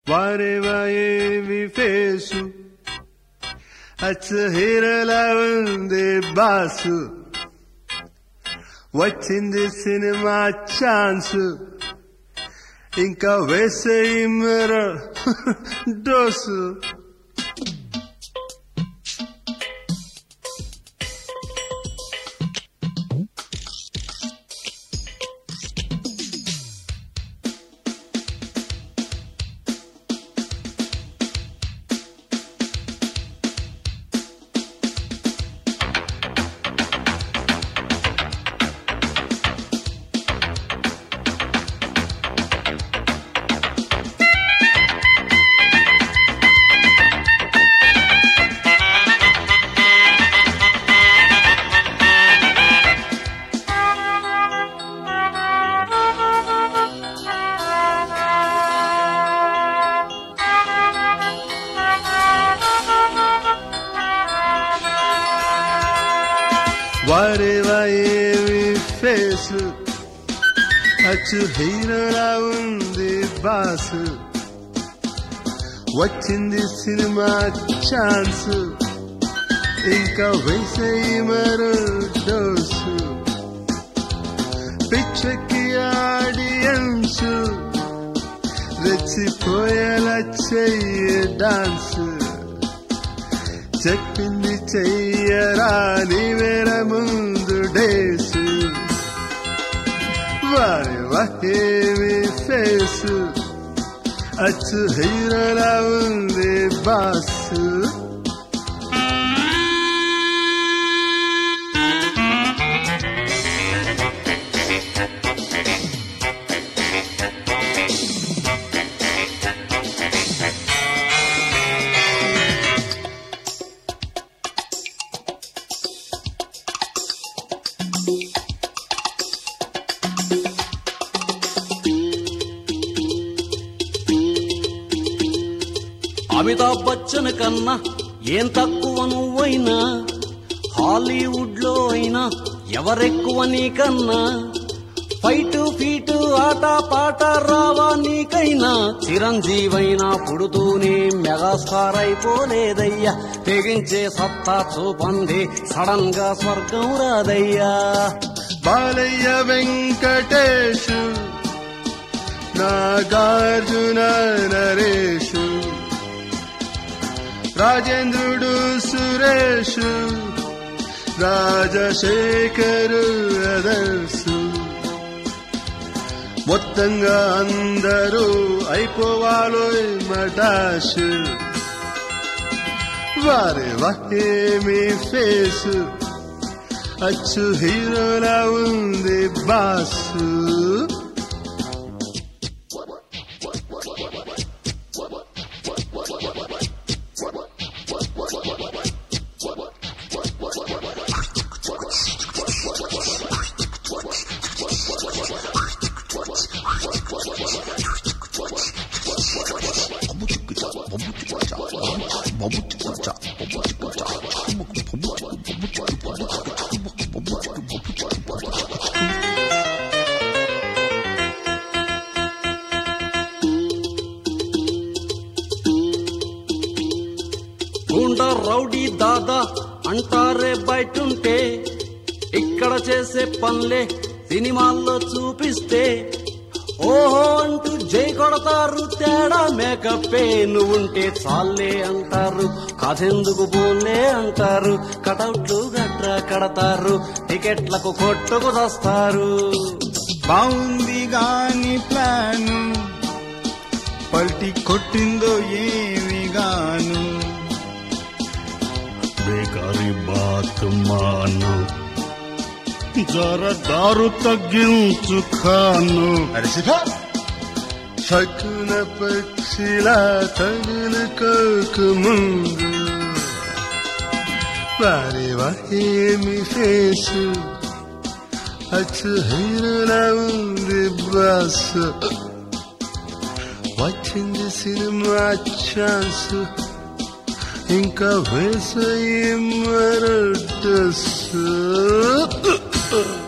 వారేవా ఏమి ఫేసు అచ్చ హీరలా ఉంది బాసు వచ్చింది సినిమా ఛాన్స్ ఇంకా వేసేయి మరో డోసు వారేవా ఏమి ఫేసు అచ్చు హీరోలా ఉంది బాసు వచ్చింది సినిమా ఛాన్స్ ఇంకా వేసేయి మరో డోసు పిచ్చకి ఆడియన్స్ రెచ్చిపోయేలా చెయ్యే డాన్స్ చెప్పింది చెయ్యరా నీవేర ముందు డేసు వారి వహేవి ఫేసు అచ్చు హీరోలా ఉంది బాసు అమితాబ్ బచ్చన్ కన్నా ఏం తక్కువ నువ్వైనా హాలీవుడ్ లో అయినా ఎవరెక్కువ నీకన్నా ఫైటు ఫీటు ఆట పాట రావా నీకైనా చిరంజీవైనా పుడుతూనే మెగాస్టార్ అయిపోలేదయ్యా తెగించే సత్తా చూపంది సడన్ గా స్వర్గం రాదయ్యా బాలయ్య వెంకటేషు నాగార్జున నరేషు రాజేంద్రుడు సురేషు రాజశేఖరు అదర్సు మొత్తంగా అందరూ అయిపోవాలో మటాషు వారి వహేమి ఫేసు అచ్చు హీరోలా ఉంది బాసు గుండా రౌడీ దాదా అంటారే బయటుంటే ఇక్కడ చేసే పనులే సినిమాల్లో చూపిస్తే ఓహో అంటూ జై కొడతారు తేడా మేకప్పే నువ్వుంటే చాలే అంటారు కథెందుకు పోలే అంటారు కటౌట్లు గట్రా కడతారు టికెట్లకు కొట్టుకు వస్తారు బాగుంది గాని ప్లాను పల్టి కొట్టిందో ఏమి గాను బేకారీ బాత్ మాను జర దారు తగ్గించు ఖాను శకున పక్షిలా తగులుకోకు ముందు వారి వహేమి ఫేసు అచ్చు హీరోలా ఉంది బాసు వచ్చింది సినిమా ఛాన్స్ ఇంకా వేసే మరో డ్రెస్